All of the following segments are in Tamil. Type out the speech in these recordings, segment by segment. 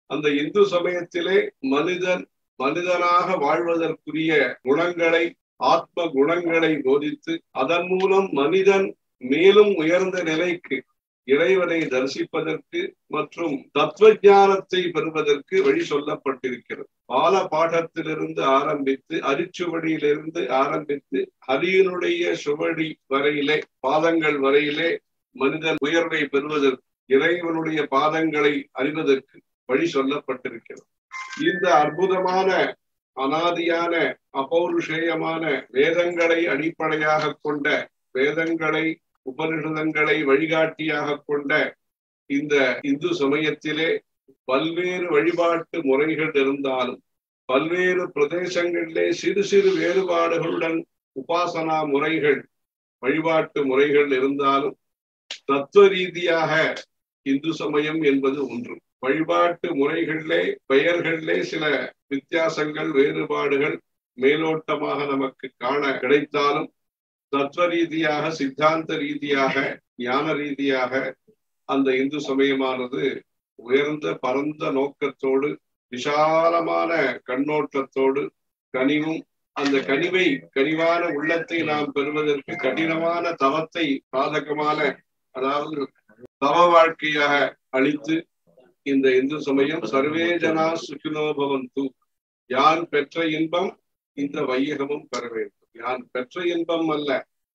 அந்த இந்து சமயத்திலே மனிதன் மனிதனாக வாழ்வதற்குரிய குணங்களை ஆத்ம குணங்களை போதித்து அதன் மூலம் மனிதன் மேலும் உயர்ந்த நிலைக்கு இறைவனை தரிசிப்பதற்கு மற்றும் தத்துவ ஞானத்தை பெறுவதற்கு வழி சொல்லப்பட்டிருக்கிறது பால பாடத்திலிருந்து ஆரம்பித்து அரிச்சுவடியிலிருந்து ஆரம்பித்து ஹரியினுடைய சுவடி வரையிலே பாதங்கள் வரையிலே மனிதன் உயர்வை பெறுவதற்கு இறைவனுடைய பாதங்களை அறிவதற்கு வழி சொல்லப்பட்டிருக்கிறது இந்த அற்புதமான அனாதியான அபௌருஷேயமான வேதங்களை அடிப்படையாக கொண்ட வேதங்களை உபனிஷதங்களை வழிகாட்டியாக கொண்ட இந்த இந்து சமயத்திலே பல்வேறு வழிபாட்டு முறைகள் இருந்தாலும் பல்வேறு பிரதேசங்களிலே சிறு சிறு வேறுபாடுகளுடன் உபாசனா முறைகள் வழிபாட்டு முறைகள் இருந்தாலும் தத்துவ ரீதியாக இந்து சமயம் என்பது ஒன்று வழிபாட்டு முறைகளிலே பெயர்களிலே சில வித்தியாசங்கள் வேறுபாடுகள் மேலோட்டமாக நமக்கு காண கிடைத்தாலும் தத்துவ ரீதியாக சித்தாந்த ரீதியாக ஞான ரீதியாக அந்த இந்து சமயமானது உயர்ந்த பரந்த நோக்கத்தோடு விசாலமான கண்ணோட்டத்தோடு கனிவும் அந்த கனிவை கனிவான உள்ளத்தை நாம் பெறுவதற்கு கடினமான தவத்தை சாதகமான அதாவது தவ வாழ்க்கையாக அளித்து இந்த இந்து சமயம் சர்வே ஜனா சுகினோ பவந்து யான் பெற்ற இன்பம் இந்த வையகமும் பெற வேண்டும் யான் பெற்ற இன்பம் அல்ல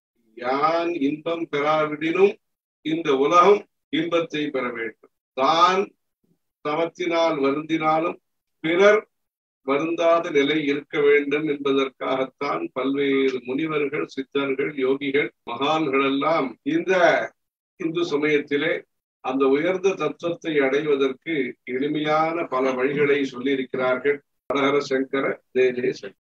யான் இன்பம் பெறாவிடினும் இந்த உலகம் இன்பத்தை பெற வேண்டும் தான் தவத்தினால் வருந்தினாலும் பிறர் வருந்தாத நிலை இருக்க வேண்டும் என்பதற்காகத்தான் பல்வேறு முனிவர்கள் சித்தர்கள் யோகிகள் மகான்கள் எல்லாம் இந்த இந்து சமயத்திலே அந்த உயர்ந்த தத்துவத்தை அடைவதற்கு எளிமையான பல வழிகளை சொல்லியிருக்கிறார்கள் ஹரஹர சங்கர ஜெய ஜெய சங்கர்